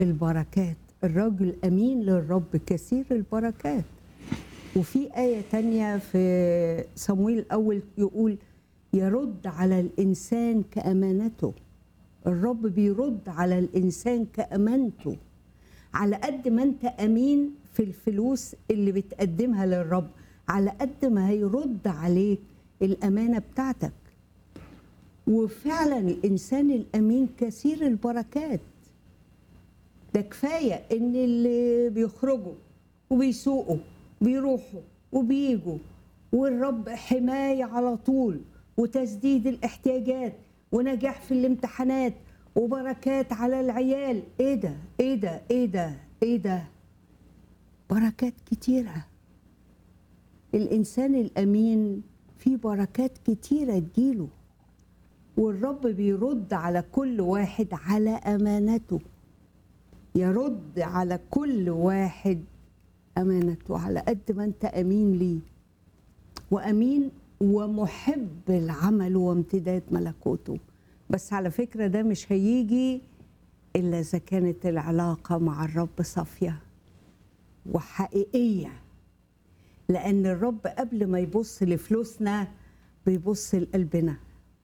البركات الرجل أمين للرب كثير البركات وفي آية تانية في صمويل الأول يقول يرد على الإنسان كأمانته الرب بيرد على الإنسان كأمانته على قد ما أنت أمين في الفلوس اللي بتقدمها للرب على قد ما هيرد عليك الأمانة بتاعتك وفعلا الإنسان الأمين كثير البركات ده كفاية إن اللي بيخرجوا وبيسوقوا بيروحوا وبيجوا والرب حماية على طول وتسديد الاحتياجات ونجاح في الامتحانات وبركات على العيال ايه ده ايه ده ايه ده ايه ده بركات كتيرة الإنسان الأمين فيه بركات كتيرة تجيله والرب بيرد على كل واحد على أمانته يرد على كل واحد أمانته على قد ما أنت أمين ليه وأمين ومحب العمل وامتداد ملكوته بس على فكرة ده مش هيجي إلا إذا كانت العلاقة مع الرب صافية وحقيقية لأن الرب قبل ما يبص لفلوسنا بيبص لقلبنا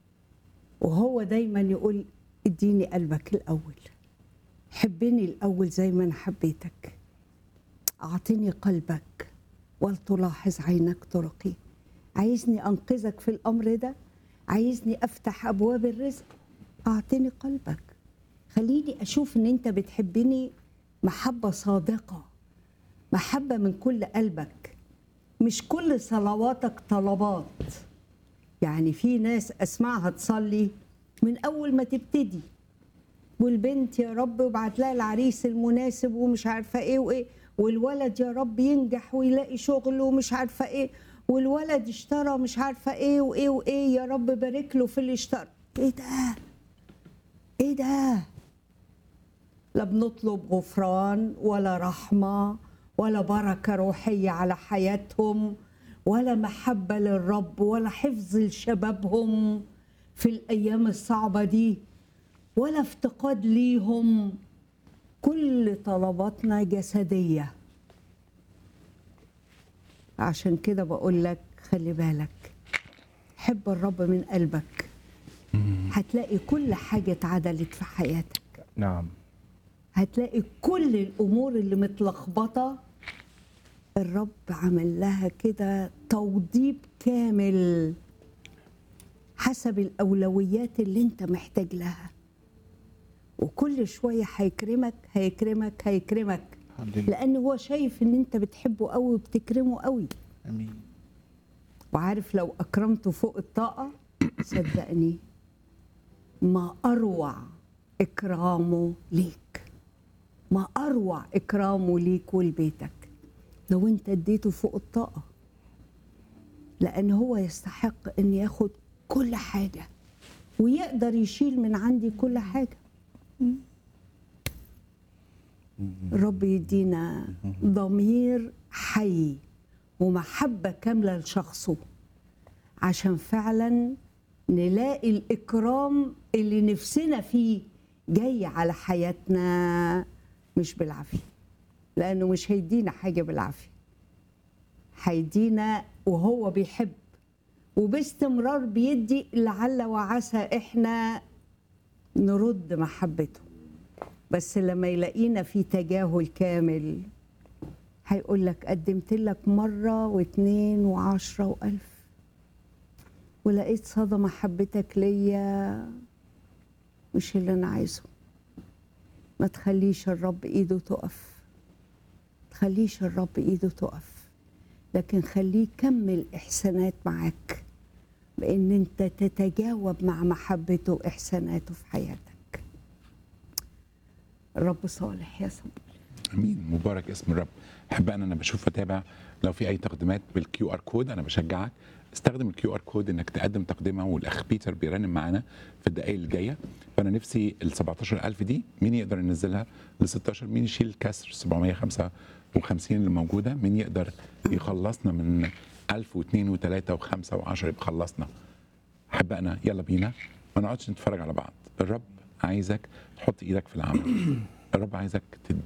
وهو دايما يقول اديني قلبك الأول حبني الأول زي ما أنا حبيتك أعطني قلبك ولتلاحظ عينك طرقي عايزني أنقذك في الأمر ده عايزني أفتح أبواب الرزق أعطني قلبك خليني أشوف إن أنت بتحبني محبة صادقة محبة من كل قلبك مش كل صلواتك طلبات يعني في ناس أسمعها تصلي من أول ما تبتدي والبنت يا رب وابعت لها العريس المناسب ومش عارفه ايه وايه والولد يا رب ينجح ويلاقي شغل ومش عارفه ايه والولد اشترى مش عارفه ايه وايه وايه يا رب بارك له في اللي اشترى ايه ده ايه ده لا بنطلب غفران ولا رحمه ولا بركه روحيه على حياتهم ولا محبه للرب ولا حفظ لشبابهم في الايام الصعبه دي ولا افتقاد ليهم كل طلباتنا جسدية عشان كده بقول لك خلي بالك حب الرب من قلبك هتلاقي كل حاجة اتعدلت في حياتك نعم هتلاقي كل الأمور اللي متلخبطة الرب عمل لها كده توضيب كامل حسب الأولويات اللي انت محتاج لها وكل شويه هيكرمك هيكرمك هيكرمك الحمد لله لان هو شايف ان انت بتحبه قوي وبتكرمه قوي امين وعارف لو اكرمته فوق الطاقه صدقني ما اروع اكرامه ليك ما اروع اكرامه ليك ولبيتك لو انت اديته فوق الطاقه لان هو يستحق ان ياخد كل حاجه ويقدر يشيل من عندي كل حاجه الرب يدينا ضمير حي ومحبة كاملة لشخصه عشان فعلا نلاقي الإكرام اللي نفسنا فيه جاي على حياتنا مش بالعافية لأنه مش هيدينا حاجة بالعافية هيدينا وهو بيحب وباستمرار بيدي لعل وعسى احنا نرد محبته بس لما يلاقينا في تجاهل كامل هيقول لك قدمت لك مرة واثنين وعشرة وألف ولقيت صدى محبتك ليا مش اللي أنا عايزه ما تخليش الرب إيده تقف تخليش الرب إيده تقف لكن خليه يكمل إحسانات معاك بان انت تتجاوب مع محبته واحساناته في حياتك الرب صالح يا صبري امين مبارك اسم الرب احب انا انا بشوف اتابع لو في اي تقديمات بالكيو ار كود انا بشجعك استخدم الكيو ار كود انك تقدم تقدمه والاخ بيتر بيرنم معانا في الدقائق الجايه فانا نفسي ال 17000 دي مين يقدر ينزلها ل 16 مين يشيل الكسر 755 اللي موجوده مين يقدر يخلصنا من 1000 و2 و3 و5 و10 يبقى خلصنا احبائنا يلا بينا ما نقعدش نتفرج على بعض الرب عايزك تحط ايدك في العمل الرب عايزك تد-